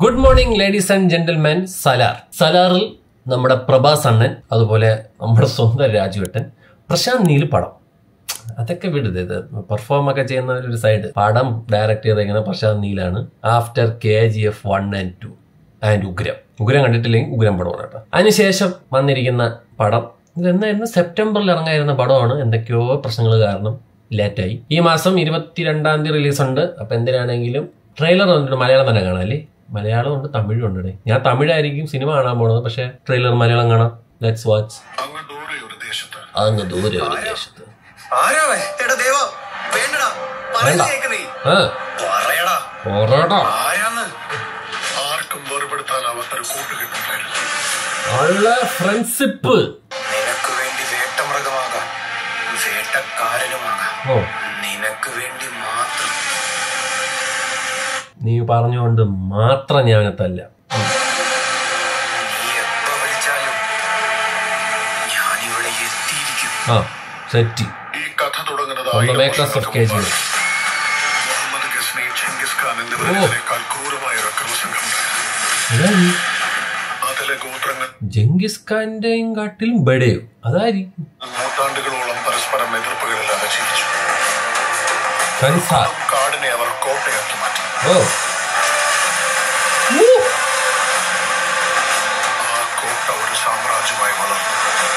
Good morning ladies and gentleman Salaar സലാറിൽ നമ്മുടെ പ്രഭാസ് അണ്ണൻ അതുപോലെ നമ്മുടെ സ്വന്തം രാജുവേട്ടൻ പ്രശാന്ത് നീൽ പടം അതൊക്കെ വിടുത് ഇത് പെർഫോം ഒക്കെ ചെയ്യുന്ന ഒരു സൈഡ് പടം ഡയറക്ട് ചെയ്തേക്കുന്ന പ്രശാന്ത് നീലാണ് after K G F one and two and Ugramm Ugramm കണ്ടിട്ടില്ലെങ്കിൽ ഉഗ്രം പടമാണ് കേട്ടോ അതിനുശേഷം വന്നിരിക്കുന്ന പടം ഇത് എന്നായിരുന്നു സെപ്റ്റംബറിൽ ഇറങ്ങായിരുന്ന പടമാണ് എന്തൊക്കെയോ പ്രശ്നങ്ങൾ കാരണം ലേറ്റായി ഈ മാസം ഇരുപത്തിരണ്ടാം തീയതി റിലീസ് ഉണ്ട് അപ്പൊ എന്തിനാണെങ്കിലും ട്രെയിലർ വന്നിട്ട് മലയാളം തന്നെ കാണാം അല്ലേ മലയാളം ഉണ്ട് തമിഴും ഉണ്ട് ഞാൻ തമിഴായിരിക്കും സിനിമ കാണാൻ പോണത് പക്ഷെ ട്രെയിലർ മലയാളം കാണാം ലെറ്റ്സ് വാച്ച് അങ്ങ് ദൂരെ ഒരു ദേശത്ത് അങ്ങ് ദൂരെ ഒരു ദേശത്ത് ആരാവേ എടാ ദേവ വേണ്ടടാ വേണ്ട. പറയുന്നത് കേക്ക് നീ ആ പറയടാ പൊറോട്ട ആരാന്ന് ആർക്കും വേർപെടുത്താനാവാത്തൊരു കൂട്ടുകെട്ടുണ്ടായിരുന്നു ഉള്ള ഫ്രണ്ട്ഷിപ്പ് നിനക്ക് വേണ്ടി വേട്ടമൃഗമാകാം വേട്ടക്കാരനുമാകാം ഓ നിനക്ക് വേണ്ടി മാത്രം നീ പറഞ്ഞുകൊണ്ട് മാത്രം ഞാൻ അവനെ തല്ല നീ എപ്പോ വിളിച്ചാലും ഞാനിവിടെ എത്തിയിരിക്കും ആ സെറ്റ് ഈ കഥ തുടങ്ങുന്നത് On the ആയിരം makers of വർഷങ്ങൾക്ക് KGF. മുമ്പാണ്. മുഹമ്മദ് ഗസ്നി ചെങ്കിസ് ഖാൻ എന്നിവരെക്കാൾ ക്രൂരമായ ഒരു അക്രമസംഘം അതിലെ ഗോത്രങ്ങൾ ജംഗിസ് ഖാന്റെയും കാട്ടിലും ബെടയോ അതായിരിക്കും നൂറ്റാണ്ടുകളോളം പരസ്പരം എതിർപ്പുകളില്ലാതെ ജീവിച്ചു കൻസാർ കാടിനെ അവർ കോട്ടയാക്കി മാറ്റി ഓ ആ കോട്ട ഒരു സാമ്രാജ്യമായി വളർന്നു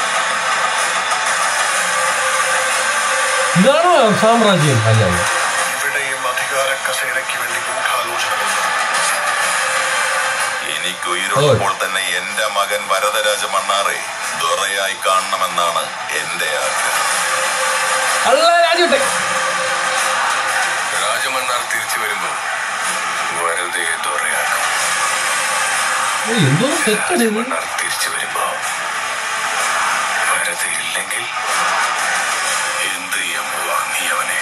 ഇതാണോ സാമ്രാജ്യം അല്ല അല്ല. ഇവിടെയും അധികാര കസേരയ്ക്ക് വേണ്ടി ഗൂഢാലോചനകളുണ്ട് എനിക്ക് ഉയരുള്ളപ്പോൾ തന്നെ എന്റെ മകൻ വരദരാജ മണ്ണാറെ ദൊറയായി കാണണമെന്നാണ് എന്റെ ആഗ്രഹം അല്ല രാജുട്ടെ രാജമണ്ണാർ തിരിച്ചു വരുമ്പോൾ വരതയെ ദൊറയാക്കും എന്തോ സെറ്റ് മണ്ണാർ തിരിച്ചു വരുമ്പോ വരതയില്ലെങ്കിൽ എന്ത് ചെയ്യാൻ പോവാ നീ അവനെ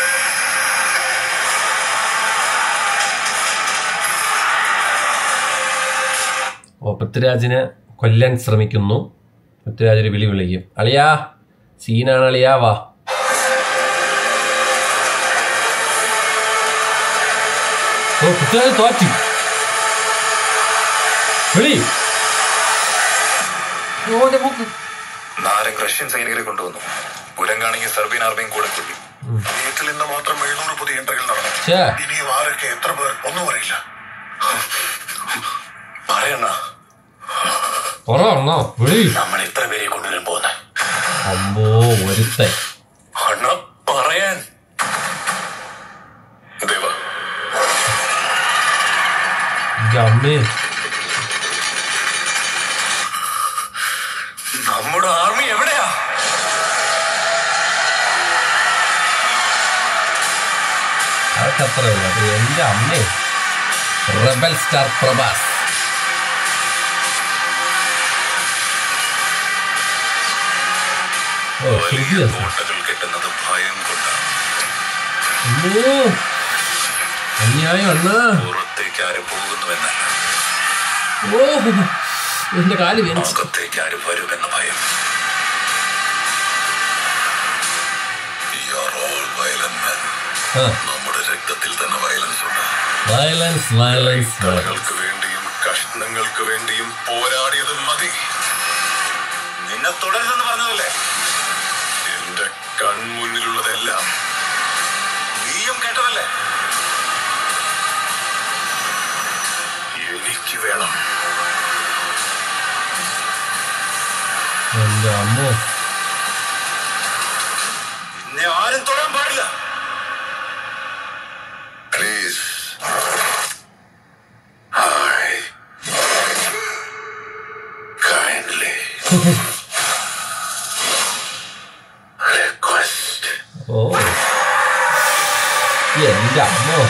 ഓ പൃഥ്വിരാജിനെ കൊല്ലാൻ ശ്രമിക്കുന്നു പൃഥ്വിരാജ് ഒരു വിളി വിളിക്കും അളിയാ സീനാണ് അളിയാ വാ ഓ പൃഥ്വിരാജ് തോറ്റി വിളി ഓന്റെ മൂക്ക് നാരൻ റഷ്യൻ സൈനികരെ കൊണ്ടുവന്നു കുരങ്ങാണെങ്കിൽ സെർബിയൻ ആർമിയും കൂടെ കൂട്ടി വീട്ടിൽ ഇന്ന് മാത്രം എഴുന്നൂറ് പുതിയ എൻട്രികൾ നടന്നു ഛേ ഇനിയും ആരൊക്കെ എത്ര പേർ ഒന്നും അറിയില്ല പറയണ തുറന്നോ വിളി നമ്മൾ എത്ര പേരെ കൊണ്ടുവരാൻ പോകുന്നത് അമ്പോ ഒരുത്തൻ അണ്ണ പറയാൻ ദേവ ഇന്റെ അമ്മേ നമ്മുടെ ആർമി എവിടെയാ അതൊക്കെ അത്ര ഉള്ളു അത് എന്റെ അമ്മേ റബൽ സ്റ്റാർ പ്രഭാസ് ഓ വലിയ ശരിയാ കോട്ടകൾ കെട്ടുന്നത് ഭയം കൊണ്ടാണ് അമ്മോ അന്യായം അണ്ണാ പുറത്തേക്ക് ആര് പോകുന്നുവെന്നല്ല ഓ എന്റെ കാല് വേനിച്ചു അകത്തേക്ക് ആര് വരുമെന്ന ഭയം You are all violent men. ആ നമ്മുടെ രക്തത്തിൽ തന്നെ വയലൻസ് ഉണ്ട് വയലൻസ് വയലൻസ് വയലൻസ് കടകൾക്ക് വേണ്ടിയും കഷ്ണങ്ങൾക്ക് വേണ്ടിയും പോരാടിയത് മതി നിന്നെ തുടരുതെന്ന് പറഞ്ഞതല്ലേ എന്റെ കൺമുന്നിലുള്ളതെല്ലാം നീയും കേട്ടതല്ലേ എനിക്ക് വേണം എന്റെ അമ്മോ നീ ആരും തൊടാൻ പാടില്ല പ്ലീസ് ഹായ് കൈൻഡ്ലി റിക്വസ്റ്റ് ഓ എന്റെ അമ്മോ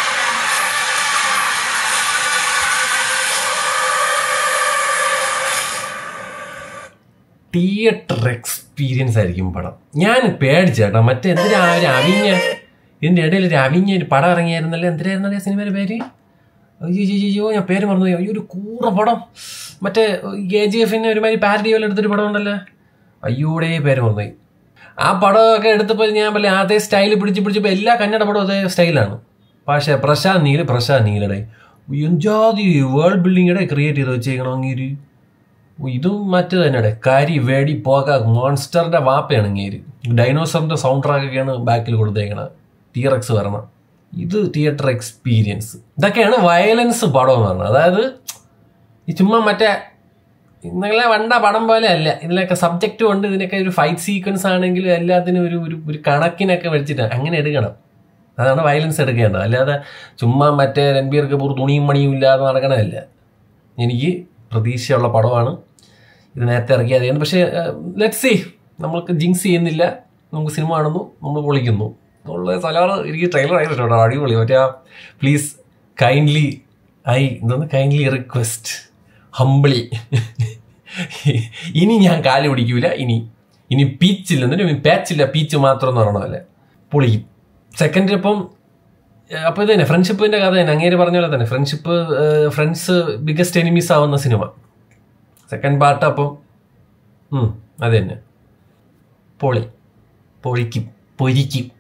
തിയേറ്റർ എക്സ്പീരിയൻസ് ആയിരിക്കും പടം ഞാൻ പേടിച്ചേട്ടാ മറ്റേ എന്തിനാ ആ ഒരു അവിഞ്ഞ ഇതിന്റെ ഇടയിൽ ഒരു അവിഞ്ഞ ഒരു പടം ഇറങ്ങിയായിരുന്നല്ലേ എന്തിനായിരുന്നല്ലേ ആ സിനിമയുടെ പേര് അയ്യോ അയ്യോ, അയ്യോ ഞാൻ പേര് മറന്നു പോയി. അയ്യോ ഒരു കൂറ പടം മറ്റേ കെ ജി എഫിന് ഒരുമാതിരി പാരഡി പോലെ എടുത്തൊരു പടം ഉണ്ടല്ലോ അയ്യോടെ പേര് മറന്നുപോയി ആ പടമൊക്കെ എടുത്തപ്പോൾ ഞാൻ പല അതേ സ്റ്റൈൽ പിടിച്ച് പിടിച്ചപ്പോൾ എല്ലാ കന്നഡ പടവും അതേ സ്റ്റൈലാണ് പക്ഷേ പ്രശാന്ത് നീല് പ്രശാന്ത് നീലടെ എഞ്ചാതി വേൾഡ് ബിൽഡിങ്ങടെ ക്രിയേറ്റ് ചെയ്ത് വെച്ചേക്കണം അങ്ങേര് ഇതും മറ്റു തന്നെയുടെ കരി വെടി പോക മോൺസ്റ്ററിന്റെ വാപ്പയാണ് അങ്ങേര് ഡൈനോസറിന്റെ സൗണ്ട് ട്രാക്കൊക്കെയാണ് ബാക്കിൽ കൊടുത്തേക്കണത് ടീറക്സ് വരണം ഇത് തിയേറ്റർ എക്സ്പീരിയൻസ് ഇതൊക്കെയാണ് വയലൻസ് പടം എന്ന് പറഞ്ഞത് അതായത് ഈ ചുമ്മാ മറ്റേ ഇന്നലെ വണ്ട പടം പോലെ അല്ല ഇതിലൊക്കെ സബ്ജക്റ്റും ഉണ്ട് ഇതിനൊക്കെ ഒരു ഫൈറ്റ് സീക്വൻസ് ആണെങ്കിലും എല്ലാത്തിനും ഒരു ഒരു ഒരു കണക്കിനൊക്കെ വെച്ചിട്ട് അങ്ങനെ എടുക്കണം അതാണ് വയലൻസ് എടുക്കേണ്ടത് അല്ലാതെ ചുമ്മാ മറ്റേ രൺബീർ കപൂർ തുണിയും മണിയും ഇല്ലാതെ നടക്കണമല്ല എനിക്ക് പ്രതീക്ഷയുള്ള പടമാണ് ഇത് നേരത്തെ ഇറക്കിയതാണ് പക്ഷേ ലെറ്റ് സി നമ്മൾക്ക് ജിങ്സ് ചെയ്യുന്നില്ല നമുക്ക് സിനിമ കാണുന്നു നമ്മൾ പൊളിക്കുന്നു ഉള്ള സലാറ് എനിക്ക് ട്രെയിലർ ആയിട്ടോ അടിപൊളി മറ്റേ ആ പ്ലീസ് കൈൻഡ്ലി ഐ എന്താണ് കൈൻഡ്ലി റിക്വസ്റ്റ് ഹംബിളി ഇനി ഞാൻ കാല് പിടിക്കൂല ഇനി ഇനി പീച്ചില്ല എന്നിട്ട് പാച്ചില്ല പീച്ച് മാത്രം എന്ന് പറയണമല്ലേ പൊളിക്കും സെക്കൻഡ് ഇപ്പം അപ്പോൾ ഇത് തന്നെ ഫ്രണ്ട്ഷിപ്പിന്റെ കഥ തന്നെ അങ്ങേര് പറഞ്ഞ പോലെ തന്നെ ഫ്രണ്ട്ഷിപ്പ് ഫ്രണ്ട്സ് ബിഗസ്റ്റ് എനിമീസ് ആവുന്ന സിനിമ സെക്കൻഡ് പാർട്ട് അപ്പം ഉം, അത് തന്നെ പൊളി പൊളിക്കും പൊരിക്കും